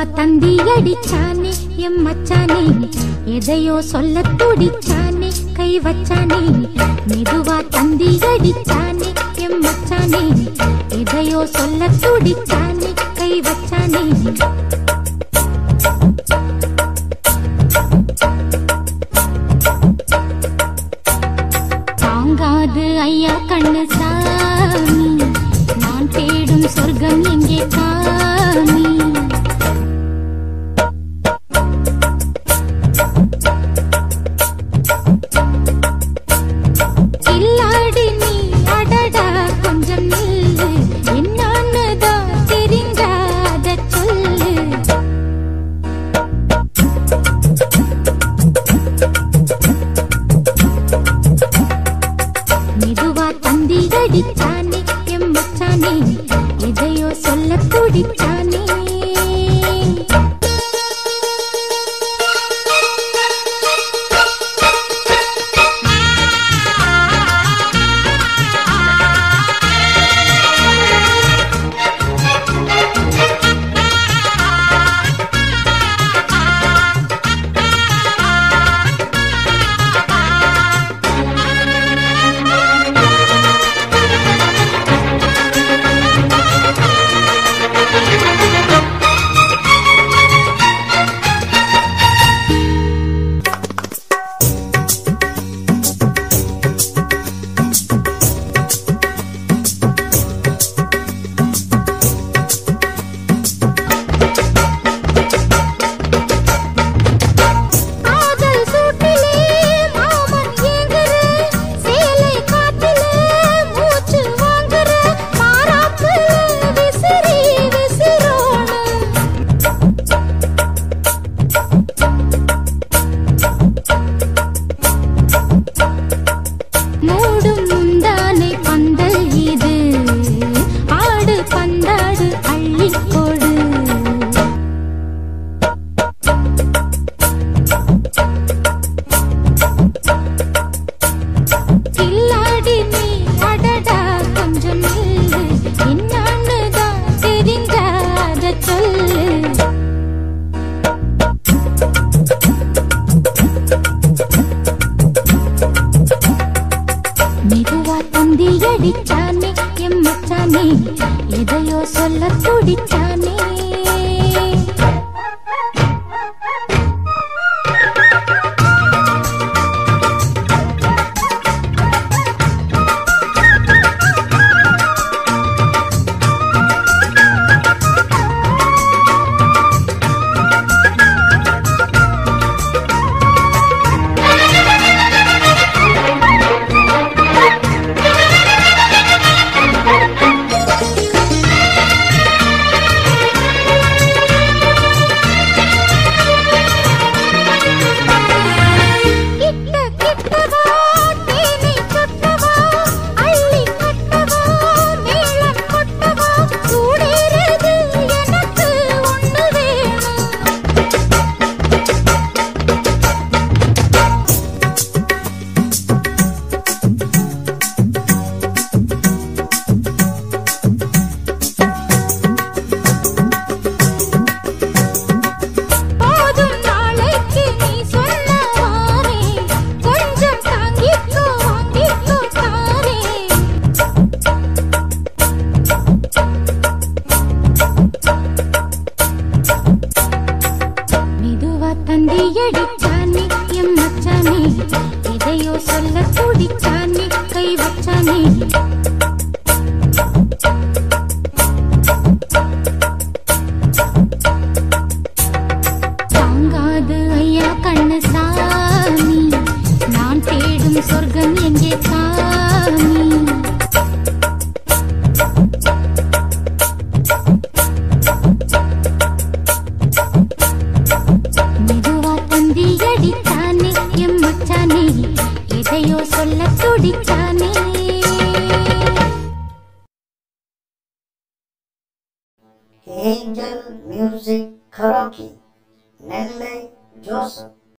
தந்தி அடிச்சானே M மச்சானே எதையோ சொல்ல துடிச்சானே கை வச்சானே மெதுவா தந்தி அடிச்சானே எம் மச்சானே எதையோ சொல்ல துடிச்சானே கை வச்சானே தாங்காது ஐயா கண்ணு சாமி நான் தேடும் சொர்க்கம் எங்கே காமி இல்லாடி நீ அடடா கொஞ்சம் நில்லு என்னான்னு தான் தெரிஞ்சாத சொல்லு மெதுவா தந்தி அடிச்சானே எம் மச்சானே எதையோ சொல்ல துடிச்சானே காதல் சூட்டிலே மாமன் ஏங்குற சேலை காத்திலே மூச்சு வாங்குற மாறாப்பு விசிறி விசிறோணும் மூடும் முந்தானை பந்தல் இது ஆடு பந்தாடு அள்ளிக்கொடு கில்லாடி நீ அடடா கொஞ்சம் நில்லு என்னான்னு தான் தெரிஞ்சாத சொல்லு மெதுவா தந்தி அடிச்சானே எம் மச்சானே எதையோ சொல்ல துடிச்சானே கிட்ட கிட்டவா தேனை கொட்டவா அள்ளி கட்டவா மேளம் கொட்டவா சூடேறுது எனக்கு ஒண்ணு வேணும் போதும் நாளைக்கு நீ சொன்ன வாரே கொஞ்சம் தாங்கிக்கோ வாங்கிக்கோ தாரே மெதுவா தந்தி அடிச்சானே எம் மச்சானே எதையோ சொல்ல துடிச்சானே கை வச்சானே தாங்காது ஐயா கண்ணு சாமி நான் தேடும் சொர்க்கம் எங்கே காமி மெதுவா தந்தி அடிச்சானே எம் மச்சானே எதையோ சொல்ல துடிச்சானே Angel Music Karaoke, Nelle Joseph.